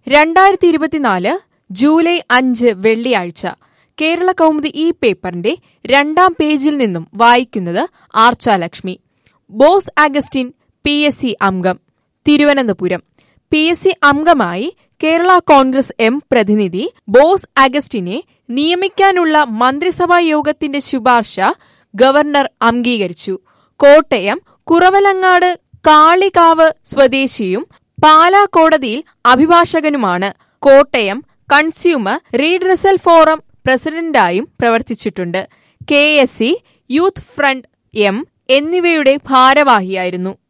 രണ്ടായിരത്തി ഇരുപത്തിനാല് ജൂലൈ അഞ്ച് വെള്ളിയാഴ്ച കേരള കൗമുദി ഈ പേപ്പറിന്റെ രണ്ടാം പേജിൽ നിന്നും വായിക്കുന്നത് Archalakshmi Bose Augustine P S C അംഗം തിരുവനന്തപുരം പി എസ് സി അംഗമായി കേരള കോൺഗ്രസ് എം പ്രതിനിധി ബോസ് അഗസ്റ്റിനെ നിയമിക്കാനുള്ള മന്ത്രിസഭാ യോഗത്തിന്റെ ശുപാർശ ഗവർണർ അംഗീകരിച്ചു കോട്ടയം കുറവലങ്ങാട് കാളികാവ് സ്വദേശിയും പാലാ കോടതിയിൽ അഭിഭാഷകനുമാണ് കോട്ടയം കൺസ്യൂമർ റീഡ്രസൽ ഫോറം പ്രസിഡന്റായും പ്രവർത്തിച്ചിട്ടുണ്ട് K S C youth front M എന്നിവയുടെ ഭാരവാഹിയായിരുന്നു